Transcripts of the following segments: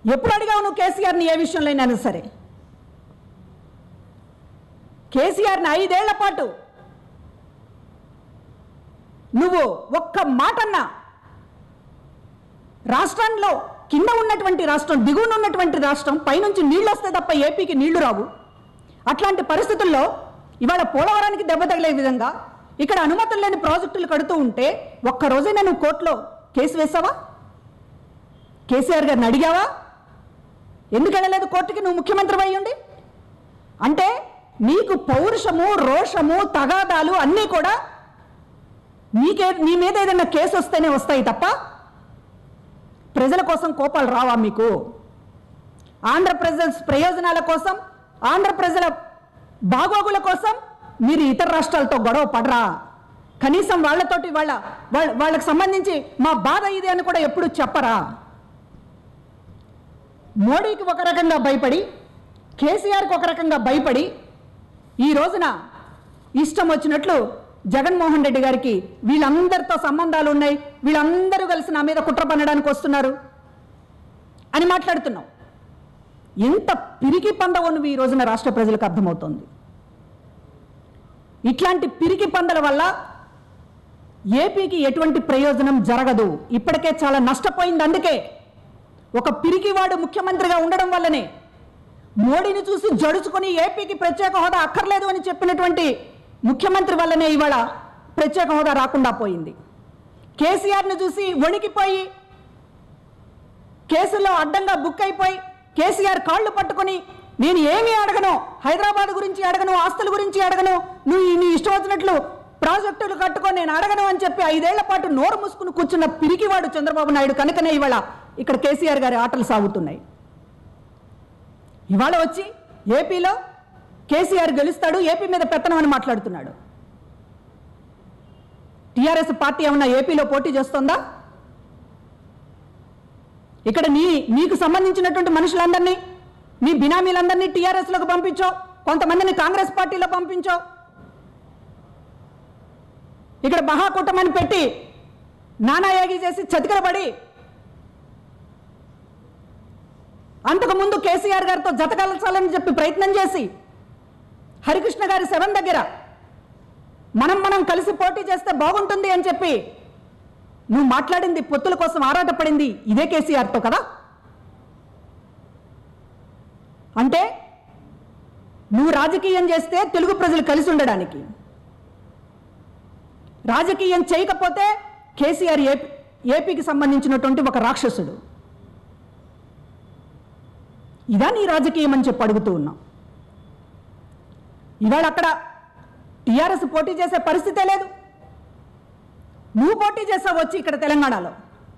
ఎప్పుడు అడిగావు నువ్వు కేసీఆర్ని ఏ విషయంలో అయినా సరే కేసీఆర్ని ఐదేళ్ల పాటు నువ్వు ఒక్క మాటన్నా రాష్ట్రంలో కింద ఉన్నటువంటి రాష్ట్రం దిగువన ఉన్నటువంటి రాష్ట్రం పైనుంచి నీళ్ళు వస్తే తప్ప ఏపీకి నీళ్లు రావు అట్లాంటి పరిస్థితుల్లో ఇవాళ పోలవరానికి దెబ్బ తగిలే విధంగా ఇక్కడ అనుమతులు లేని ప్రాజెక్టులు కడుతూ ఉంటే ఒక్క రోజైనా నువ్వు కోర్టులో కేసు వేసావా కేసీఆర్ గారిని అడిగావా ఎందుకు వెళ్ళలేదు కోర్టుకి నువ్వు ముఖ్యమంత్రి అయ్యుండి అంటే నీకు పౌరుషము రోషము తగాదాలు అన్నీ కూడా నీకే నీ మీద ఏదైనా కేసు వస్తేనే వస్తాయి తప్ప ప్రజల కోసం కోపాలు రావా మీకు ఆంధ్ర ప్రజల ప్రయోజనాల కోసం ఆంధ్ర ప్రజల బాగోగుల కోసం మీరు ఇతర రాష్ట్రాలతో గొడవ పడరా కనీసం వాళ్ళతోటి వాళ్ళ వాళ్ళ వాళ్ళకి సంబంధించి మా బాధ ఇది అని కూడా ఎప్పుడు చెప్పరా మోడీకి ఒక రకంగా భయపడి కేసీఆర్కి ఒక రకంగా భయపడి ఈ రోజున ఇష్టం వచ్చినట్లు జగన్మోహన్ రెడ్డి గారికి వీళ్ళందరితో సంబంధాలు ఉన్నాయి వీళ్ళందరూ కలిసి నా మీద కుట్ర పన్నడానికి వస్తున్నారు అని మాట్లాడుతున్నాం ఎంత పిరికి పందవో నువ్వు ఈ రోజున రాష్ట్ర ప్రజలకు అర్థమవుతోంది ఇట్లాంటి పిరికి పందల వల్ల ఏపీకి ఎటువంటి ప్రయోజనం జరగదు ఇప్పటికే చాలా నష్టపోయింది అందుకే ఒక పిరికివాడు ముఖ్యమంత్రిగా ఉండడం వల్లనే మోడీని చూసి జడుచుకొని ఏపీకి ప్రత్యేక హోదా అక్కర్లేదు అని చెప్పినటువంటి ముఖ్యమంత్రి వల్లనే ఇవాళ ప్రత్యేక హోదా రాకుండా పోయింది కేసీఆర్ను చూసి వణికిపోయి కేసులో అడ్డంగా బుక్ అయిపోయి కేసీఆర్ కాళ్ళు పట్టుకొని నేను ఏమీ అడగను హైదరాబాద్ గురించి అడగను ఆస్తుల గురించి అడగను నువ్వు నీ ఇష్టం వచ్చినట్లు ప్రాజెక్టులు కట్టుకొని నేను అడగను అని చెప్పి ఐదేళ్ల పాటు నోరు మూసుకుని కూర్చున్న పిరికివాడు చంద్రబాబు నాయుడు కనుకనే ఇవాళ ఇక్కడ కేసీఆర్ గారి ఆటలు సాగుతున్నాయి ఇవాళ వచ్చి ఏపీలో కేసీఆర్ గెలుస్తాడు ఏపీ మీద పెత్తనం అని మాట్లాడుతున్నాడు టీఆర్ఎస్ పార్టీ ఏమన్నా ఏపీలో పోటీ చేస్తోందా ఇక్కడ నీ నీకు సంబంధించినటువంటి మనుషులందరినీ నీ బినామీలందరినీ టీఆర్ఎస్లోకి పంపించావు కొంతమందిని కాంగ్రెస్ పార్టీలో పంపించావు ఇక్కడ మహాకూటమని పెట్టి నానాయాగి చేసి చతికిలబడి అంతకుముందు కేసీఆర్ గారితో జతకలచాలని చెప్పి ప్రయత్నం చేసి హరికృష్ణ గారి శవం దగ్గర మనం మనం కలిసి పోటీ చేస్తే బాగుంటుంది అని చెప్పి నువ్వు మాట్లాడింది పొత్తుల కోసం ఆరాటపడింది ఇదే కేసీఆర్తో కదా అంటే నువ్వు రాజకీయం చేస్తే తెలుగు ప్రజలు కలిసి ఉండడానికి రాజకీయం చేయకపోతే కేసీఆర్ ఏపీ ఏపీకి సంబంధించినటువంటి ఒక రాక్షసుడు ఇదా నీ రాజకీయం అని చెప్పి అడుగుతూ ఉన్నాం ఇవాళ అక్కడ టీఆర్ఎస్ పోటీ చేసే పరిస్థితే లేదు నువ్వు పోటీ చేసావు వచ్చి ఇక్కడ తెలంగాణలో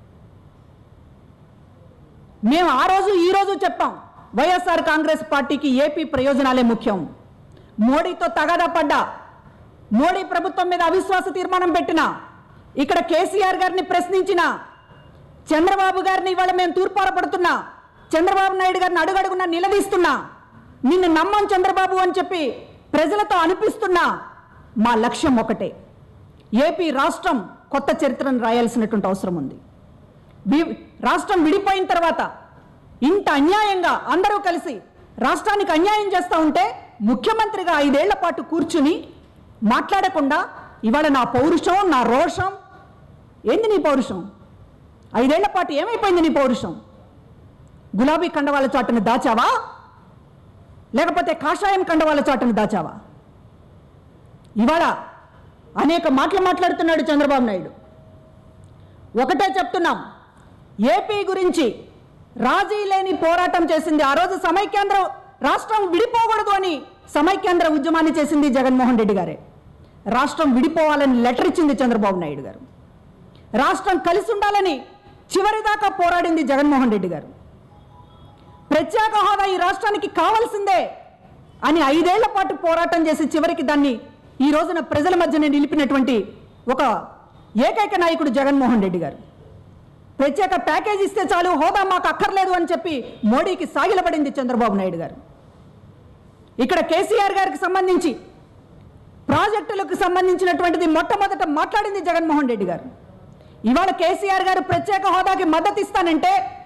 మేము ఆ రోజు ఈ రోజు చెప్పాం వైఎస్ఆర్ కాంగ్రెస్ పార్టీకి ఏపీ ప్రయోజనాలే ముఖ్యం మోడీతో తగాదా పడ్డా మోడీ ప్రభుత్వం మీద అవిశ్వాస తీర్మానం పెట్టిన ఇక్కడ కేసీఆర్ గారిని ప్రశ్నించిన చంద్రబాబు గారిని ఇవాళ మేము తూర్పారపడుతున్నా చంద్రబాబు నాయుడు గారిని అడుగడుగునా నిలదీస్తున్నా నిన్ను నమ్మం చంద్రబాబు అని చెప్పి ప్రజలతో అనిపిస్తున్నా మా లక్ష్యం ఒకటే ఏపీ రాష్ట్రం కొత్త చరిత్రను రాయాల్సినటువంటి అవసరం ఉంది వి- రాష్ట్రం విడిపోయిన తర్వాత ఇంత అన్యాయంగా అందరూ కలిసి రాష్ట్రానికి అన్యాయం చేస్తూ ఉంటే ముఖ్యమంత్రిగా ఐదేళ్ల పాటు కూర్చుని మాట్లాడకుండా ఇవాళ నా పౌరుషం నా రోషం ఏంది నీ పౌరుషం ఐదేళ్ల పాటు ఏమైపోయింది నీ పౌరుషం గులాబీ కండవాల చాటును దాచావా లేకపోతే కాషాయం కండవాల చాటును దాచావా ఇవాళ అనేక మాటలు మాట్లాడుతున్నాడు చంద్రబాబు నాయుడు ఒకటే చెప్తున్నాం ఏపీ గురించి రాజీ లేని పోరాటం చేసింది ఆ రోజు సమైక్యాంధ్ర రాష్ట్రం విడిపోకూడదు అని సమైక్యాంధ్ర ఉద్యమాన్ని చేసింది జగన్మోహన్ రెడ్డి గారే రాష్ట్రం విడిపోవాలని లెటర్ ఇచ్చింది చంద్రబాబు నాయుడు గారు రాష్ట్రం కలిసి ఉండాలని చివరిదాకా పోరాడింది జగన్మోహన్ రెడ్డి గారు ప్రత్యేక హోదా ఈ రాష్ట్రానికి కావాల్సిందే అని ఐదేళ్ల పాటు పోరాటం చేసి చివరికి దాన్ని ఈ రోజున ప్రజల మధ్యనే నిలిపినటువంటి ఒక ఏకైక నాయకుడు జగన్మోహన్ రెడ్డి గారు ప్రత్యేక ప్యాకేజ్ ఇస్తే చాలు హోదా మాకు అక్కర్లేదు అని చెప్పి మోడీకి సాగిలపడింది చంద్రబాబు నాయుడు గారు ఇక్కడ కేసీఆర్ గారికి సంబంధించి ప్రాజెక్టులకు సంబంధించినటువంటిది మొట్టమొదట మాట్లాడింది జగన్మోహన్ రెడ్డి గారు ఇవాళ కేసీఆర్ గారు ప్రత్యేక హోదాకి మద్దతు ఇస్తానంటే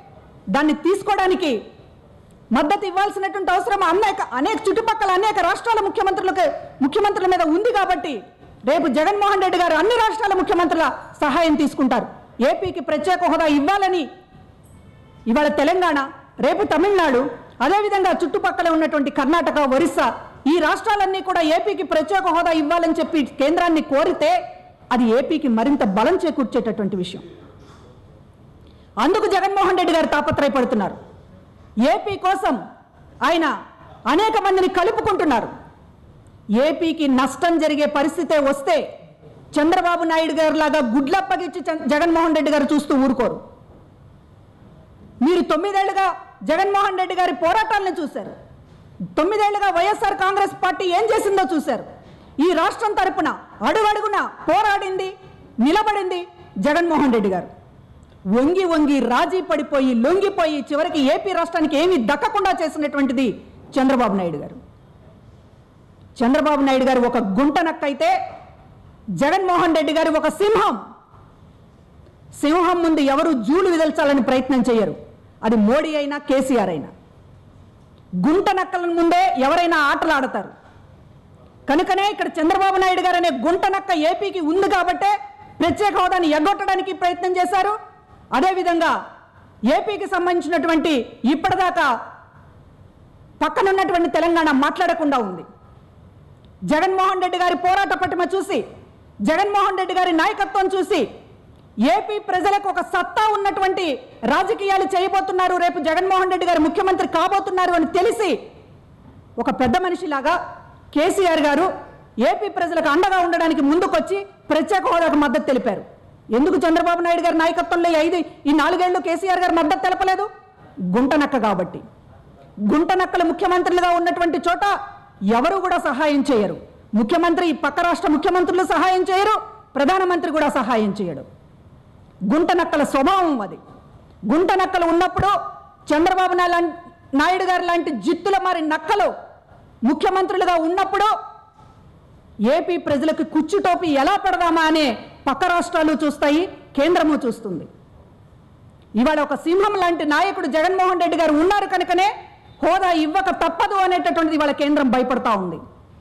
దాన్ని తీసుకోవడానికి మద్దతు ఇవ్వాల్సినటువంటి అవసరం అనేక అనేక చుట్టుపక్కల అనేక రాష్ట్రాల ముఖ్యమంత్రులకు ముఖ్యమంత్రుల మీద ఉంది కాబట్టి రేపు జగన్మోహన్ రెడ్డి గారు అన్ని రాష్ట్రాల ముఖ్యమంత్రుల సహాయం తీసుకుంటారు ఏపీకి ప్రత్యేక హోదా ఇవ్వాలని ఇవాళ తెలంగాణ రేపు తమిళనాడు అదేవిధంగా చుట్టుపక్కల ఉన్నటువంటి కర్ణాటక ఒరిస్సా ఈ రాష్ట్రాలన్నీ కూడా ఏపీకి ప్రత్యేక హోదా ఇవ్వాలని చెప్పి కేంద్రాన్ని కోరితే అది ఏపీకి మరింత బలం చేకూర్చేటటువంటి విషయం అందుకు జగన్మోహన్ రెడ్డి గారు తాపత్రయపడుతున్నారు ఏపీ కోసం ఆయన అనేక మందిని కలుపుకుంటున్నారు ఏపీకి నష్టం జరిగే పరిస్థితే వస్తే చంద్రబాబు నాయుడు గారు లాగా గుడ్లప్పగిచ్చి చ- జగన్మోహన్ రెడ్డి గారు చూస్తూ ఊరుకోరు మీరు తొమ్మిదేళ్లుగా జగన్మోహన్ రెడ్డి గారి పోరాటాలను చూశారు తొమ్మిదేళ్లుగా వైఎస్ఆర్ కాంగ్రెస్ పార్టీ ఏం చేసిందో చూశారు ఈ రాష్ట్రం తరపున అడుగడుగున పోరాడింది నిలబడింది జగన్మోహన్ రెడ్డి గారు వంగి వంగి రాజీ పడిపోయి లొంగిపోయి చివరికి ఏపీ రాష్ట్రానికి ఏమీ దక్కకుండా చేసినటువంటిది చంద్రబాబు నాయుడు గారు చంద్రబాబు నాయుడు గారు ఒక గుంట నక్కైతే జగన్మోహన్ రెడ్డి గారు ఒక సింహం సింహం ముందు ఎవరు జూలు విదల్చాలని ప్రయత్నం చేయరు అది మోడీ అయినా కేసీఆర్ అయినా గుంట నక్కల ముందే ఎవరైనా ఆటలు ఆడతారు కనుకనే ఇక్కడ చంద్రబాబు నాయుడు గారు అనే గుంట నక్క ఏపీకి ఉంది కాబట్టే ప్రత్యేక హోదాని ఎగ్గొట్టడానికి ప్రయత్నం చేశారు అదేవిధంగా ఏపీకి సంబంధించినటువంటి ఇప్పటిదాకా పక్కనున్నటువంటి తెలంగాణ మాట్లాడకుండా ఉంది జగన్మోహన్ రెడ్డి గారి పోరాట పటిమ చూసి జగన్మోహన్ రెడ్డి గారి నాయకత్వం చూసి ఏపీ ప్రజలకు ఒక సత్తా ఉన్నటువంటి రాజకీయాలు చేయబోతున్నారు రేపు జగన్మోహన్ రెడ్డి గారు ముఖ్యమంత్రి కాబోతున్నారు అని తెలిసి ఒక పెద్ద మనిషిలాగా కేసీఆర్ గారు ఏపీ ప్రజలకు అండగా ఉండడానికి ముందుకొచ్చి ప్రత్యేక హోదాకు మద్దతు తెలిపారు ఎందుకు చంద్రబాబు నాయుడు గారి నాయకత్వంలో ఈ ఐదు ఈ నాలుగేళ్లు కేసీఆర్ గారు మద్దతు తెలపలేదు గుంటనక్క కాబట్టి గుంటనక్కలు ముఖ్యమంత్రులుగా ఉన్నటువంటి చోట ఎవరు కూడా సహాయం చేయరు ముఖ్యమంత్రి ఈ పక్క రాష్ట్ర ముఖ్యమంత్రులు సహాయం చేయరు ప్రధానమంత్రి కూడా సహాయం చేయడు గుంటనక్కల స్వభావం అది గుంటనక్కలు ఉన్నప్పుడు చంద్రబాబు నాయుడు లాం- నాయుడు గారు లాంటి జిత్తుల మరి నక్కలు ముఖ్యమంత్రులుగా ఉన్నప్పుడు ఏపీ ప్రజలకు కుచ్చు టోపీ ఎలా పెడదామా అనే పక్క రాష్ట్రాలు చూస్తాయి కేంద్రము చూస్తుంది ఇవాళ ఒక సింహం లాంటి నాయకుడు జగన్మోహన్ రెడ్డి గారు ఉన్నారు కనుకనే హోదా ఇవ్వక తప్పదు అనేటటువంటిది ఇవాళ కేంద్రం భయపడతా ఉంది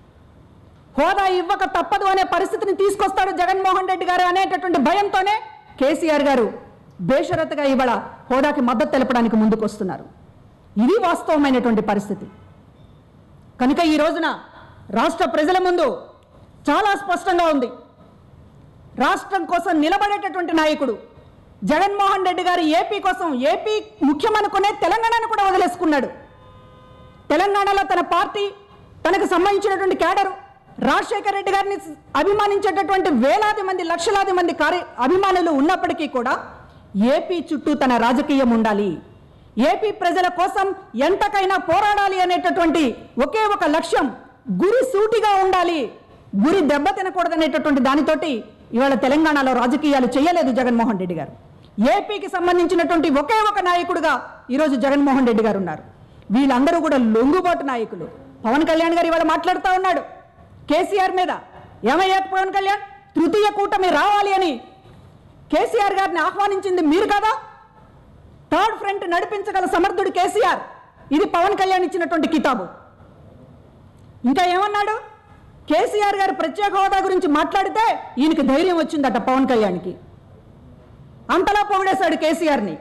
హోదా ఇవ్వక తప్పదు అనే పరిస్థితిని తీసుకొస్తాడు జగన్మోహన్ రెడ్డి గారు అనేటటువంటి భయంతోనే కేసీఆర్ గారు బేషరతుగా ఇవాళ హోదాకి మద్దతు తెలపడానికి ముందుకు వస్తున్నారు ఇది వాస్తవమైనటువంటి పరిస్థితి కనుక ఈ రోజున రాష్ట్ర ప్రజల ముందు చాలా స్పష్టంగా ఉంది రాష్ట్రం కోసం నిలబడేటటువంటి నాయకుడు జగన్మోహన్ రెడ్డి గారు ఏపీ కోసం ఏపీ ముఖ్యమనుకునే తెలంగాణను కూడా వదిలేసుకున్నాడు తెలంగాణలో తన పార్టీ తనకు సంబంధించినటువంటి క్యాడరు రాజశేఖర రెడ్డి గారిని అభిమానించేటటువంటి వేలాది మంది లక్షలాది మంది కార్య అభిమానులు ఉన్నప్పటికీ కూడా ఏపీ చుట్టూ తన రాజకీయం ఉండాలి ఏపీ ప్రజల కోసం ఎంతకైనా పోరాడాలి అనేటటువంటి ఒకే ఒక లక్ష్యం గురి సూటిగా ఉండాలి గురి దెబ్బ తినకూడదనేటటువంటి దానితోటి ఇవాళ తెలంగాణలో రాజకీయాలు చేయలేదు జగన్మోహన్ రెడ్డి గారు ఏపీకి సంబంధించినటువంటి ఒకే ఒక నాయకుడుగా ఈరోజు జగన్మోహన్ రెడ్డి గారు ఉన్నారు వీళ్ళందరూ కూడా లొంగుబాటు నాయకులు పవన్ కళ్యాణ్ గారు ఇవాళ మాట్లాడుతూ ఉన్నాడు కేసీఆర్ మీద ఏమయ్యా పవన్ కళ్యాణ్ తృతీయ కూటమి రావాలి అని కేసీఆర్ గారిని ఆహ్వానించింది మీరు కదా థర్డ్ ఫ్రంట్ నడిపించగల సమర్థుడు కేసీఆర్ ఇది పవన్ కళ్యాణ్ ఇచ్చినటువంటి కితాబు ఇంకా ఏమన్నాడు కేసీఆర్ గారు ప్రత్యేక హోదా గురించి మాట్లాడితే ఈయనకి ధైర్యం వచ్చిందట పవన్ కళ్యాణ్కి అంతలా పొగిడేశాడు కేసీఆర్ని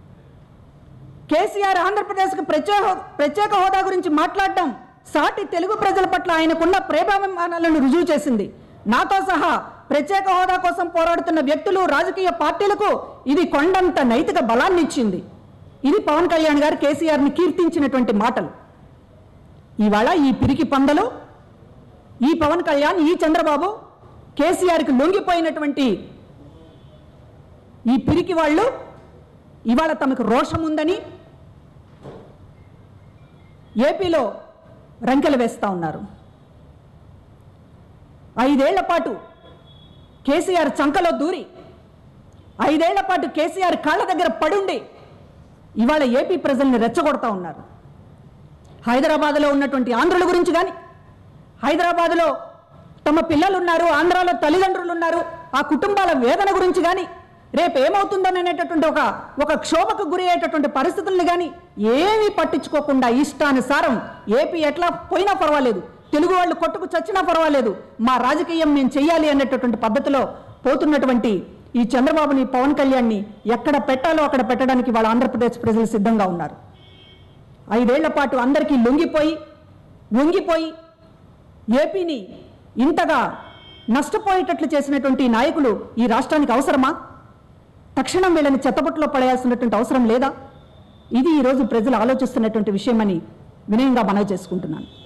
కేసీఆర్ ఆంధ్రప్రదేశ్కు ప్రత్యేక ప్రత్యేక హోదా గురించి మాట్లాడటం సాటి తెలుగు ప్రజల పట్ల ఆయనకున్న ప్రేమాభిమానాలను రుజువు చేసింది నాతో సహా ప్రత్యేక హోదా కోసం పోరాడుతున్న వ్యక్తులు రాజకీయ పార్టీలకు ఇది కొండంత నైతిక బలాన్ని ఇచ్చింది ఇది పవన్ కళ్యాణ్ గారు కేసీఆర్ని కీర్తించినటువంటి మాటలు ఇవాళ ఈ పిరికి పందలు ఈ పవన్ కళ్యాణ్ ఈ చంద్రబాబు కేసీఆర్కి లొంగిపోయినటువంటి ఈ పిరికి వాళ్ళు ఇవాళ తమకు రోషం ఉందని ఏపీలో రంకెలు వేస్తా ఉన్నారు ఐదేళ్ల పాటు కేసీఆర్ చంకలో దూరి ఐదేళ్ల పాటు కేసీఆర్ కాళ్ళ దగ్గర పడుండి ఇవాళ ఏపీ ప్రజల్ని రెచ్చగొడతా ఉన్నారు హైదరాబాద్లో ఉన్నటువంటి ఆంధ్రుల గురించి కానీ హైదరాబాద్లో తమ పిల్లలు ఉన్నారు ఆంధ్రాలో తల్లిదండ్రులు ఉన్నారు ఆ కుటుంబాల వేదన గురించి కానీ రేపు ఏమవుతుందని అనేటటువంటి ఒక ఒక క్షోభకు గురి అయ్యేటటువంటి పరిస్థితుల్ని కానీ ఏమీ పట్టించుకోకుండా ఇష్టానుసారం ఏపీ ఎట్లా పోయినా పర్వాలేదు తెలుగు వాళ్ళు కొట్టుకు చచ్చినా పర్వాలేదు మా రాజకీయం మేము చెయ్యాలి అనేటటువంటి పద్ధతిలో పోతున్నటువంటి ఈ చంద్రబాబుని పవన్ కళ్యాణ్ని ఎక్కడ పెట్టాలో అక్కడ పెట్టడానికి వాళ్ళ ఆంధ్రప్రదేశ్ ప్రజలు సిద్ధంగా ఉన్నారు ఐదేళ్ల పాటు అందరికీ లొంగిపోయి వంగిపోయి ఏపీని ఇంతగా నష్టపోయేటట్లు చేసినటువంటి నాయకులు ఈ రాష్ట్రానికి అవసరమా తక్షణం వీళ్ళని చెత్తబుట్టలో పడేయాల్సినటువంటి అవసరం లేదా ఇది ఈరోజు ప్రజలు ఆలోచిస్తున్నటువంటి విషయమని వినయంగా మనవి చేసుకుంటున్నాను